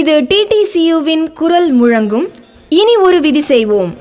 இது டிடிசியுவின் குரல் முழங்கும் இனி ஒரு விதி செய்வோம்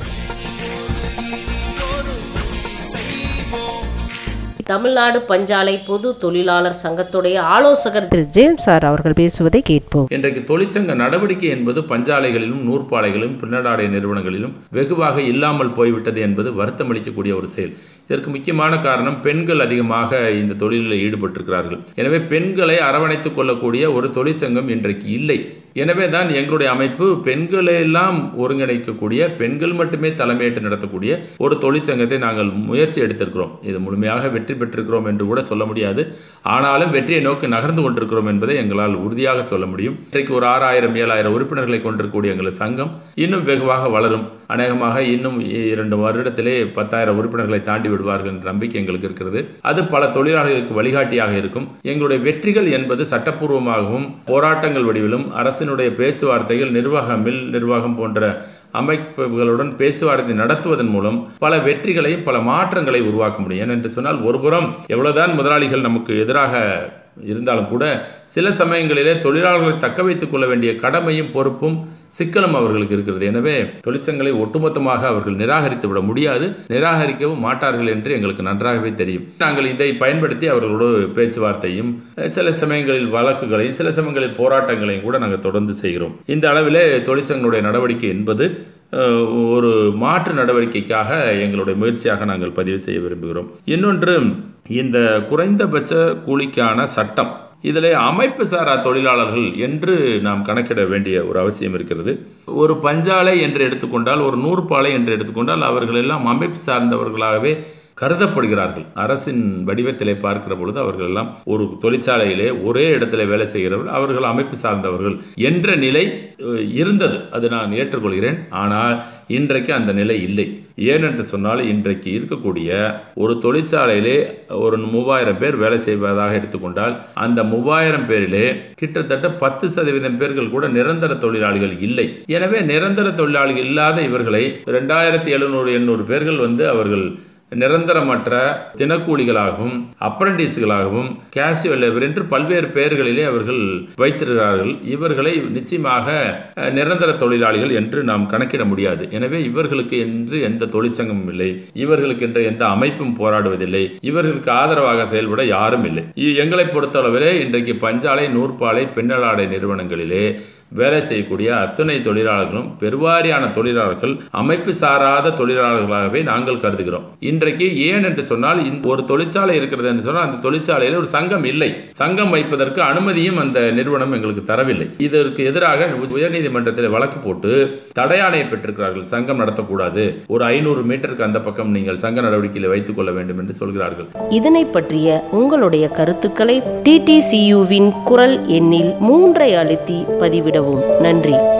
தமிழ்நாடு பஞ்சாலை பொது தொழிலாளர் சங்கத்துடைய ஆலோசகர் திரு ஜேம்ஸ் சார் அவர்கள் பேசுவதை கேட்போம் இன்றைக்கு தொழிற்சங்க நடவடிக்கை என்பது பஞ்சாலைகளிலும் நூற்பாலைகளிலும் பின்னலாடை நிறுவனங்களிலும் வெகுவாக இல்லாமல் போய்விட்டது என்பது வருத்தமளிக்கக்கூடிய ஒரு செயல் இதற்கு முக்கியமான காரணம் பெண்கள் அதிகமாக இந்த தொழிலில் ஈடுபட்டிருக்கிறார்கள் எனவே பெண்களை அரவணைத்துக் கொள்ளக்கூடிய ஒரு தொழிற்சங்கம் இன்றைக்கு இல்லை எனவே தான் எங்களுடைய அமைப்பு பெண்களை எல்லாம் ஒருங்கிணைக்கக்கூடிய பெண்கள் மட்டுமே தலைமையேற்று நடத்தக்கூடிய ஒரு தொழிற்சங்கத்தை நாங்கள் முயற்சி எடுத்திருக்கிறோம் இது முழுமையாக வெற்றி பெற்றிருக்கிறோம் என்று கூட சொல்ல முடியாது ஆனாலும் வெற்றியை நோக்கி நகர்ந்து கொண்டிருக்கிறோம் என்பதை எங்களால் உறுதியாக சொல்ல முடியும் இன்றைக்கு ஒரு ஆறாயிரம் ஏழாயிரம் உறுப்பினர்களை கொண்டிருக்கக்கூடிய எங்கள் சங்கம் இன்னும் வெகுவாக வளரும் அநேகமாக இன்னும் இரண்டு வருடத்திலே பத்தாயிரம் உறுப்பினர்களை தாண்டி விடுவார்கள் என்ற நம்பிக்கை எங்களுக்கு இருக்கிறது அது பல தொழிலாளர்களுக்கு வழிகாட்டியாக இருக்கும் எங்களுடைய வெற்றிகள் என்பது சட்டப்பூர்வமாகவும் போராட்டங்கள் வடிவிலும் அரசினுடைய பேச்சுவார்த்தைகள் நிர்வாகம் மில் நிர்வாகம் போன்ற அமைப்புகளுடன் பேச்சுவார்த்தை நடத்துவதன் மூலம் பல வெற்றிகளையும் பல மாற்றங்களை உருவாக்க முடியும் ஏனென்று சொன்னால் ஒருபுறம் எவ்வளவுதான் முதலாளிகள் நமக்கு எதிராக இருந்தாலும் கூட சில சமயங்களிலே தொழிலாளர்களை தக்க வைத்துக் கொள்ள வேண்டிய கடமையும் பொறுப்பும் சிக்கலும் அவர்களுக்கு இருக்கிறது எனவே தொழிற்சங்களை ஒட்டுமொத்தமாக அவர்கள் நிராகரித்து விட முடியாது நிராகரிக்கவும் மாட்டார்கள் என்று எங்களுக்கு நன்றாகவே தெரியும் நாங்கள் இதை பயன்படுத்தி அவர்களோடு பேச்சுவார்த்தையும் சில சமயங்களில் வழக்குகளையும் சில சமயங்களில் போராட்டங்களையும் கூட நாங்கள் தொடர்ந்து செய்கிறோம் இந்த அளவிலே தொழிற்சங்களுடைய நடவடிக்கை என்பது அஹ், ஒரு மாற்று நடவடிக்கைக்காக எங்களுடைய முயற்சியாக நாங்கள் பதிவு செய்ய விரும்புகிறோம் இன்னொன்று இந்த குறைந்தபட்ச கூலிக்கான சட்டம் இதில் அமைப்பு சாரா தொழிலாளர்கள் என்று நாம் கணக்கிட வேண்டிய ஒரு அவசியம் இருக்கிறது ஒரு பஞ்சாலை என்று எடுத்துக்கொண்டால் ஒரு நூற்பாலை என்று எடுத்துக்கொண்டால் அவர்கள் எல்லாம் அமைப்பு சார்ந்தவர்களாகவே கருதப்படுகிறார்கள் அரசின் வடிவத்திலே பார்க்கிற பொழுது அவர்கள் எல்லாம் ஒரு தொழிற்சாலையிலே ஒரே இடத்துல வேலை செய்கிறவர்கள் அவர்கள் அமைப்பு சார்ந்தவர்கள் என்ற நிலை அஹ், இருந்தது அது நான் ஏற்றுக்கொள்கிறேன் ஆனால் இன்றைக்கு அந்த நிலை இல்லை ஏனென்று சொன்னால் இன்றைக்கு இருக்கக்கூடிய ஒரு தொழிற்சாலையிலே ஒரு மூவாயிரம் பேர் வேலை செய்வதாக எடுத்துக்கொண்டால் அந்த மூவாயிரம் பேரிலே கிட்டத்தட்ட பத்து சதவீதம் பேர்கள் கூட நிரந்தர தொழிலாளிகள் இல்லை எனவே நிரந்தர தொழிலாளிகள் இல்லாத இவர்களை ரெண்டாயிரத்தி எழுநூறு எண்ணூறு பேர்கள் வந்து அவர்கள் நிரந்தரமற்ற தினக்கூலிகளாகவும் அப்ரண்டிஸ்களாகவும் கேஷுவல் லேபர் என்று பல்வேறு பெயர்களிலே அவர்கள் வைத்திருக்கிறார்கள் இவர்களை நிச்சயமாக அஹ், நிரந்தர தொழிலாளிகள் என்று நாம் கணக்கிட முடியாது எனவே இவர்களுக்கு என்று எந்த தொழிற்சங்கமும் இல்லை இவர்களுக்கு என்று எந்த அமைப்பும் போராடுவதில்லை இவர்களுக்கு ஆதரவாக செயல்பட யாரும் இல்லை இ- எங்களை பொறுத்தளவிலே இன்றைக்கு பஞ்சாலை நூற்பாலை பின்னலாடை நிறுவனங்களிலே வேலை செய்யக்கூடிய அத்துணை தொழிலாளர்களும் பெருவாரியான தொழிலாளர்கள் அமைப்பு சாராத தொழிலாளர்களாகவே நாங்கள் கருதுகிறோம் இன்றைக்கு ஏன் என்று சொன்னால் இந்த ஒரு தொழிற்சாலை இருக்கிறது என்று சொன்னால் அந்த தொழிற்சாலையில் ஒரு சங்கம் இல்லை சங்கம் வைப்பதற்கு அனுமதியும் அந்த நிறுவனம் எங்களுக்கு தரவில்லை இதற்கு எதிராக உ- உயர்நீதிமன்றத்தில் வழக்கு போட்டு தடையாணை பெற்றிருக்கிறார்கள் சங்கம் நடத்தக்கூடாது ஒரு ஐநூறு மீட்டருக்கு அந்த பக்கம் நீங்கள் சங்க நடவடிக்கையில் வைத்துக் கொள்ள வேண்டும் என்று சொல்கிறார்கள் இதனை பற்றிய உங்களுடைய கருத்துக்களை டிடிசியுவின் குரல் எண்ணில் மூன்றை அழுத்தி பதிவிடவும் நன்றி